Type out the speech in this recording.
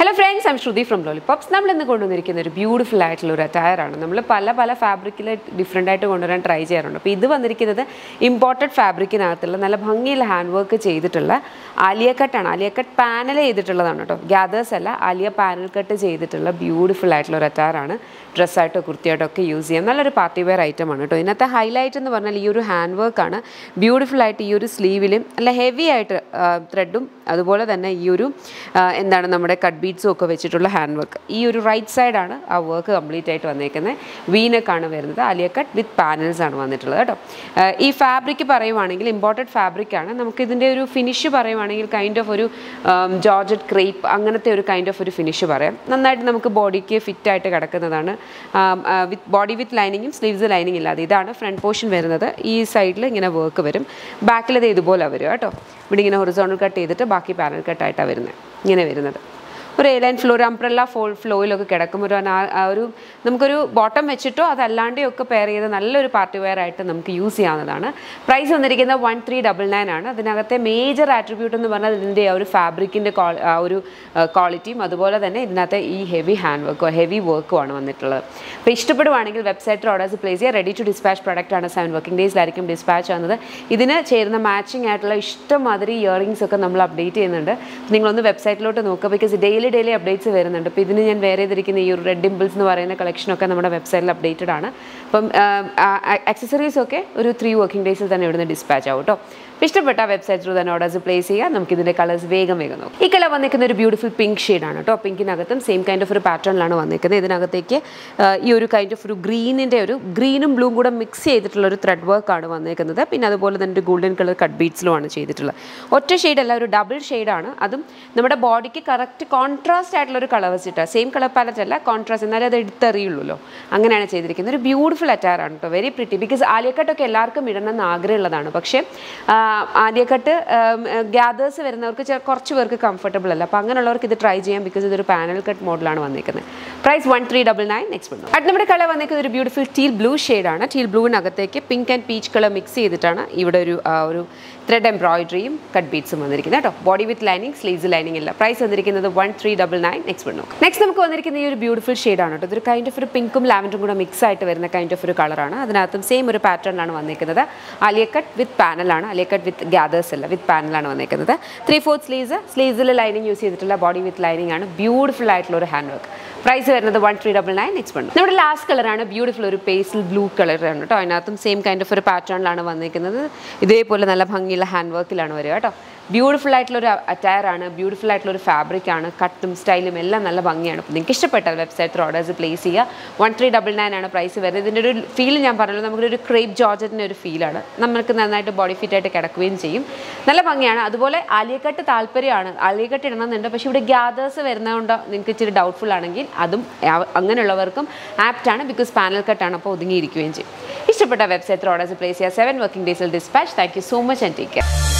hello friends I'm Shruthi from lollipops നമ്മൾ ഇന്ന് കൊണ്ടുവന്നിരിക്കുന്ന ഒരു ബ്യൂട്ടിഫുൾ ആയിട്ടുള്ള ഒരു attire ആണ് നമ്മൾ പല പല ഫാബ്രിക്കിൽ ഡിഫറെൻ്റ് ആയിട്ട് കൊണ്ടുവരാൻ ട്രൈ ചെയ്യാറുണ്ട് അപ്പോൾ ഇത് വന്നിരിക്കുന്നത് ഇമ്പോർട്ടഡ് ഫാബ്രിക്കിനകത്തുള്ള നല്ല ഭംഗിയുള്ള ഹാൻഡ് വർക്ക് ചെയ്തിട്ടുള്ള ആലിയ കട്ടാണ് ആലിയ കട്ട് പാനൽ ചെയ്തിട്ടുള്ളതാണ് കേട്ടോ ഗ്യാദേഴ്സ് അല്ല ആലിയ പാനൽ കട്ട് ചെയ്തിട്ടുള്ള ബ്യൂട്ടിഫുൾ ആയിട്ടുള്ള ഒരു attire ആണ് ഡ്രസ്സായിട്ടോ കുർത്തിയായിട്ടോ ഒക്കെ യൂസ് ചെയ്യാം നല്ലൊരു പാർട്ടി വെയർ ഐറ്റം ആണ് കേട്ടോ ഇതിനകത്തെ ഹൈലൈറ്റ് എന്ന് പറഞ്ഞാൽ ഈ ഒരു ഹാൻഡ് വർക്കാണ് ബ്യൂട്ടിഫുൾ ആയിട്ട് ഈ ഒരു സ്ലീവിലും നല്ല ഹെവി ആയിട്ട് ത്രെഡും അതുപോലെ തന്നെ ഈ ഒരു ആ, എന്താണ് നമ്മുടെ കട്ട് ബീഡ്സും ഒക്കെ വെച്ചിട്ടുള്ള ഹാൻഡ് വർക്ക് ഈ ഒരു റൈറ്റ് സൈഡാണ് ആ വർക്ക് കംപ്ലീറ്റ് ആയിട്ട് വന്നേക്കുന്നത് വീനക്കാണ് വരുന്നത് ആലിയ കട്ട് വിത്ത് പാനൽസ് ആണ് വന്നിട്ടുള്ളത് കേട്ടോ ആ, ഈ ഫാബ്രിക് പറയുവാണെങ്കിൽ ഇമ്പോർട്ടഡ് ഫാബ്രിക് ആണ് നമുക്ക് ഇതിൻ്റെ ഒരു ഫിനിഷ് പറയുവാണെങ്കിൽ കൈൻഡ് ഓഫ് ഒരു ജോർജറ്റ് ക്രേപ്പ് അങ്ങനത്തെ ഒരു കൈൻഡ് ഓഫ് ഒരു ഫിനിഷ് പറയാം നന്നായിട്ട് നമുക്ക് ബോഡിക്ക് ഫിറ്റ് ആയിട്ട് കിടക്കുന്നതാണ് വിത്ത് ബോഡി വിത്ത് ലൈനിങ്ങും സ്ലീവ്സ് ലൈനിങ് ഇല്ലാതെ ഇതാണ് ഫ്രണ്ട് പോർഷൻ വരുന്നത് ഈ സൈഡിൽ ഇങ്ങനെ വർക്ക് വരും ബാക്കിൽ ഇത് ഇതുപോലെ വരും കേട്ടോ ഇവിടെ ഇങ്ങനെ ഹൊറിസോണൽ കട്ട് ചെയ്തിട്ട് ബാക്കി പാനൽ കട്ടായിട്ടാണ് വരുന്നത് ഇങ്ങനെ വരുന്നത് ഒരു എ ലൈൻ ഫ്ലോ ഒരു അംബ്രല്ല ഫോൾ ഫ്ലോയിലൊക്കെ കിടക്കും ഒരു അനാ- ആ ഒരു നമുക്കൊരു ബോട്ടം വെച്ചിട്ടോ അതല്ലാണ്ടോ ഒക്കെ പെയർ ചെയ്ത് നല്ലൊരു പാർട്ടി വെയർ ആയിട്ട് നമുക്ക് യൂസ് ചെയ്യാവുന്നതാണ് പ്രൈസ് വന്നിരിക്കുന്നത് വൺ ത്രീ ഡബിൾ നയൻ ആണ് അതിനകത്തെ മേജർ ആട്രിബ്യൂട്ട് എന്ന് പറഞ്ഞാൽ ഇതിൻ്റെ ആ ഒരു ഫാബ്രിക്കിൻ്റെ ആ ഒരു ക്വാളിറ്റിയും അതുപോലെ തന്നെ ഇതിനകത്തെ ഈ ഹെവി ഹാൻഡ് വർക്കോ ഹെവി വർക്കും ആണ് വന്നിട്ടുള്ളത് അപ്പോൾ ഇഷ്ടപ്പെടുവാണെങ്കിൽ വെബ്സൈറ്റിൽ ഓർഡേഴ്സ് പ്ലേസ് ചെയ്യുക റെഡി ടു ഡിസ്പാച്ച് പ്രോഡക്റ്റ് ആണ് സെവൻ വർക്കിംഗ് ഡേയ്സിലായിരിക്കും ഡിസ്പാച്ച് ആവുന്നത് ഇതിന് ചേരുന്ന മാച്ചിങ് ആയിട്ടുള്ള ഇഷ്ടംമാതിരി ഇയറിങ്സ് ഒക്കെ നമ്മൾ അപ്ഡേറ്റ് ചെയ്യുന്നുണ്ട് നിങ്ങളൊന്ന് വെബ്സൈറ്റിലോട്ട് നോക്കുക ബിക്കോസ് ഡെയിലി ഡെയിലി അപ്ഡേറ്റ്സ് വരുന്നുണ്ട് അപ്പോൾ ഇതിന് ഞാൻ വേറെ ചെയ്തിരിക്കുന്ന ഈ ഒരു റെഡ് ഡിംപിൾസ് എന്ന് പറയുന്ന കളക്ഷനൊക്കെ നമ്മുടെ വെബ്സൈറ്റിൽ അപ്ഡേറ്റഡ് ആണ് അപ്പം ആക്സസറീസ് ഒക്കെ ഒരു ത്രീ വർക്കിംഗ് ഡേയ്സിൽ തന്നെ ഇവിടുന്ന് ഡിസ്പാച്ച് ആവും കേട്ടോ അപ്പോൾ ഇഷ്ടപ്പെട്ട വെബ്സൈറ്റ് ത്രൂ തന്നെ ഓർഡേഴ്സ് പ്ലേസ് ചെയ്യുക നമുക്ക് ഇതിൻ്റെ കളേഴ്സ് വേഗം വേഗം നോക്കാം ഈ കളർ വന്നിരിക്കുന്ന ഒരു ബ്യൂട്ടിഫുൾ പിങ്ക് ഷെയ്ഡാണ് കേട്ടോ പിങ്കിനകത്തും സെയിം കൈൻഡ് ഓഫ് ഒരു പാറ്റേണിലാണ് വന്നിരിക്കുന്നത് ഇതിനകത്തേക്ക് ആ, ഈ ഒരു കൈൻഡ് ഓഫ് ഒരു ഗ്രീനിൻ്റെ ഒരു ഗ്രീനും ബ്ലൂവും കൂടെ മിക്സ് ചെയ്തിട്ടുള്ള ഒരു ത്രെഡ് വർക്കാണ് വന്നിരിക്കുന്നത് പിന്നെ അതുപോലെ തന്നെ ഒരു ഗോൾഡൻ കളർ കട്ട് ബീഡ്സിലുമാണ് ചെയ്തിട്ടുള്ളത് ഒറ്റ ഷെയ്ഡല്ല ഒരു ഡബിൾ ഷെയ്ഡാണ് അതും നമ്മുടെ ബോഡിക്ക് കറക്റ്റ് കോൺട്രാസ്റ്റ് ആയിട്ടുള്ള ഒരു കളർ വെച്ചിട്ട് സെയിം കളർ പാലറ്റ് അല്ല കോൺട്രാസ്റ്റ് എന്നാലും അത് എടുത്തറിയുള്ളൂ അങ്ങനെയാണ് ചെയ്തിരിക്കുന്നത് ഒരു ബ്യൂട്ടിഫുൾ അറ്റാർ ആണ് കേട്ടോ വെരി പ്രിറ്റി ബിക്കോസ് ആലിയക്കട്ടൊക്കെ എല്ലാവർക്കും ഇടണമെന്ന് ആഗ്രഹമുള്ളതാണ് പക്ഷേ ആ, ആലിയക്കട്ട് ഗ്യാദേഴ്സ് വരുന്നവർക്ക് ചെ- കുറച്ച് പേർക്ക് കംഫർട്ടബിൾ അല്ല അപ്പോൾ അങ്ങനെയുള്ളവർക്ക് ഇത് ട്രൈ ചെയ്യാം ബിക്കോസ് ഇതൊരു പാനൽ കട്ട് മോഡലാണ് വന്നിരിക്കുന്നത് price one three double nine next വന്നു അടുത്ത നമ്മുടെ കളർ വന്നിരിക്കുന്നത് ഒരു ബ്യൂട്ടിഫുൾ ടീൽ ബ്ലൂ ഷെയ്ഡാണ് ടീൽ ബ്ലൂവിനകത്തേക്ക് pink and peach colour mix ചെയ്തിട്ടാണ് ഇവിടെ ഒരു ആ, ഒരു ത്രെഡ് എംബ്രോയിഡറിയും കട്ട് ബീറ്റ്സും വന്നിരിക്കുന്നത് കേട്ടോ body with lining sleeves lining ഇല്ല പ്രൈസ് വന്നിരിക്കുന്നത് one three double nine next one next നമുക്ക് വന്നിരിക്കുന്ന ഈ ഒരു ബ്യൂട്ടിഫുൾ ഷെയ്ഡാണ് കേട്ടോ ഇതൊരു കൈൻഡ് ഓഫ് ഒരു പിങ്കും ലാവൻഡറും കൂടെ മിക്സ് ആയിട്ട് വരുന്ന കൈൻഡ് ഓഫ് ഒരു കളറാണ് അതിനകത്തും സെയിം ഒരു പാറ്റേണിലാണ് വന്നിരിക്കുന്നത് അലിയക്കട്ട് വിത്ത് പാനലാണ് അലിയക്കട്ട് വിത്ത് ഗ്യാദേഴ്സ് അല്ല വിത്ത് പാനലാണ് വന്നിരിക്കുന്നത് ത്രീ ഫോർത്ത് സ്ലീവ്സ് സ്ലീവ്സിൽ ലൈനിങ് യൂസ് ചെയ്തിട്ടുള്ള ബോഡി വിത്ത് ലൈനിങ് ആണ് ബ്യൂട്ടിഫുൾ ആയിട്ടുള്ള ഒരു ഹാൻഡ് വർക്ക് പ്രൈസ് വരുന്നത് one three double nine next one നമ്മുടെ ലാസ്റ്റ് കളറാണ് ബ്യൂട്ടിഫുൾ ഒരു പേസിൽ ബ്ലൂ കളറാണ് കേട്ടോ അതിനകത്തും സെയിം കൈൻഡ് ഓഫ് ഒരു പാറ്റേണിലാണ് വന്നിരിക്കുന്നത് ഇതേപോലെ നല്ല ഭംഗിയുള്ള ഹാൻഡ് വർക്കിലാണ് വരിക കേട്ടോ ബ്യൂട്ടിഫുൾ ആയിട്ടുള്ള ഒരു അറ്റയർ ആണ് ബ്യൂട്ടിഫുൾ ആയിട്ടുള്ള ഒരു ഫാബ്രിക് ആണ് കട്ടും സ്റ്റൈലും എല്ലാം നല്ല ഭംഗിയാണ് അപ്പോൾ നിങ്ങൾക്ക് ഇഷ്ടപ്പെട്ടാൽ വെബ്സൈറ്റിൽ ഓർഡേഴ്സ് പ്ലേസ് ചെയ്യുക വൺ ത്രീ ഡബിൾ നയൻ ആണ് പ്രൈസ് വരുന്നത് ഇതിൻ്റെ ഒരു ഫീൽ ഞാൻ പറഞ്ഞല്ലോ നമുക്കൊരു ക്രേപ്പ് ജോർജറ്റിൻ്റെ ഒരു ഫീലാണ് നമുക്ക് നന്നായിട്ട് ബോഡി ഫിറ്റ് ആയിട്ട് കിടക്കുകയും ചെയ്യും നല്ല ഭംഗിയാണ് അതുപോലെ ആലിയക്കട്ട് താല്പര്യമാണ് ആലിയക്കട്ട് ഇടണമെന്നുണ്ട് പക്ഷേ ഇവിടെ ഗ്യാദേഴ്സ് വരുന്നതുകൊണ്ട് നിങ്ങൾക്ക് ഇച്ചിരി ഡൗട്ട്ഫുൾ ആണെങ്കിൽ അതും ആ- അങ്ങനെയുള്ളവർക്കും ആപ്റ്റാണ് ബിക്കോസ് പാനൽ കട്ടാണ് അപ്പോൾ ഒതുങ്ങിയിരിക്കുകയും ചെയ്യും ഇഷ്ടപ്പെട്ട വെബ്സൈറ്റിൽ ഓർഡേഴ്സ് പ്ലേസ് ചെയ്യുക സെവൻ വർക്കിംഗ് ഡേയ്സിൽ dispatch thank you so much and take care